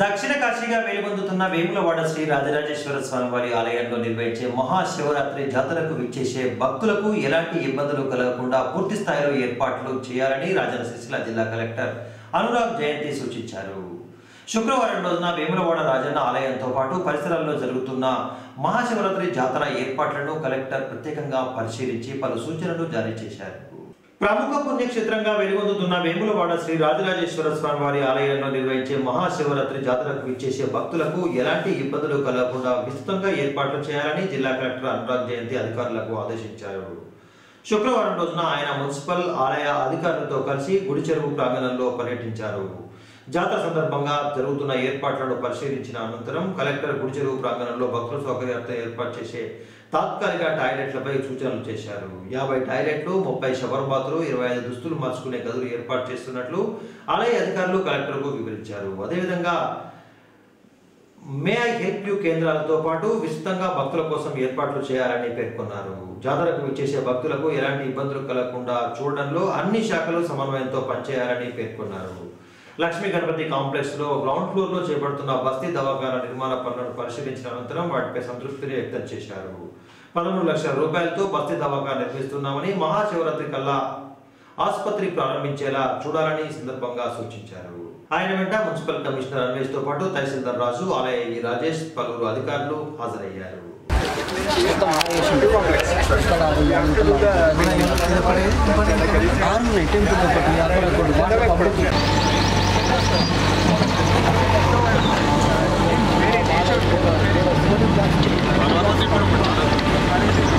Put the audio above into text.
దక్షిణ కాశీగా వెలుగొందుతున్న వేములవాడ శ్రీ రాజరాజేశ్వర స్వామి వారి ఆలయంలో నిర్వహించే మహాశివరాత్రి జాతరకు విచ్చేసే భక్తులకు ఎలాంటి ఇబ్బందులు కలగకుండా పూర్తి స్థాయిలో ఏర్పాట్లు చేయాలని రాజన్న సిరిసిల్ల జిల్లా కలెక్టర్ అనురాగ్ జయంతి సూచించారు శుక్రవారం రోజున వేములవాడ రాజన్న ఆలయంతో పాటు పరిసరాల్లో జరుగుతున్న మహాశివరాత్రి జాతర ఏర్పాట్లను కలెక్టర్ ప్రత్యేకంగా పరిశీలించి పలు సూచనలు జారీ చేశారు ప్రముఖ పుణ్యక్షేత్రంగా వెలుగొందుతున్న వేములవాడ శ్రీ రాజరాజేశ్వర స్వామి వారి ఆలయంలో నిర్వహించే మహాశివరాత్రి జాతరకు విచ్చేసే భక్తులకు ఎలాంటి ఇబ్బందులు కలగకుండా విస్తృతంగా ఏర్పాట్లు చేయాలని జిల్లా కలెక్టర్ అనురాగ్ జయంతి అధికారులకు ఆదేశించారు శుక్రవారం రోజున ఆయన మున్సిపల్ ఆలయ అధికారులతో కలిసి గుడి చెరువు ప్రాంగణంలో పర్యటించారు జాతర సందర్భంగా జరుగుతున్న ఏర్పాట్లను పరిశీలించిన అనంతరం కలెక్టర్ గుడి చెరువు ప్రాంగణంలో భక్తుల సౌకర్యార్థం ఏర్పాటు చేసే తాత్కాలిక టాయిలెట్లపై సూచనలు చేశారు యాభై టాయిలెట్లు ముప్పై షవర్ బాతులు ఇరవై ఐదు దుస్తులు మార్చుకునే గదులు ఏర్పాటు చేస్తున్నట్లు ఆలయ అధికారులు కలెక్టర్కు వివరించారు అదేవిధంగా మే ఐ హెల్ప్ యూ కేంద్రాలతో పాటు విస్తృతంగా భక్తుల కోసం ఏర్పాట్లు చేయాలని పేర్కొన్నారు జాతరకు విచ్చేసే భక్తులకు ఎలాంటి ఇబ్బందులు కలగకుండా చూడడంలో అన్ని శాఖలు సమన్వయంతో పనిచేయాలని పేర్కొన్నారు లక్ష్మీ గణపతి కాంప్లెక్స్ లో గ్రౌండ్ ఫ్లోర్ లో చేపడుతున్న బస్తీ దవాఖాన నిర్మాణ పనులను పరిశీలించిన అనంతరం వాటిపై సంతృప్తిని వ్యక్తం చేశారు పదమూడు లక్షల రూపాయలతో బస్తీ దవాఖాన నిర్మిస్తున్నామని మహాశివరాత్రి కల్లా ఆసుపత్రి ప్రారంభించేలా చూడాలని ఈ సందర్భంగా సూచించారు ఆయన వెంట మున్సిపల్ కమిషనర్ అన్వేష్ తో పాటు తహసీల్దార్ రాజు ఆలయ ఈ రాజేష్ పలువురు అధికారులు హాజరయ్యారు ఆరు ఉన్నాయి టెంపుల్ ఒకటి అక్కడ ఒకటి water public Vamos a hacer por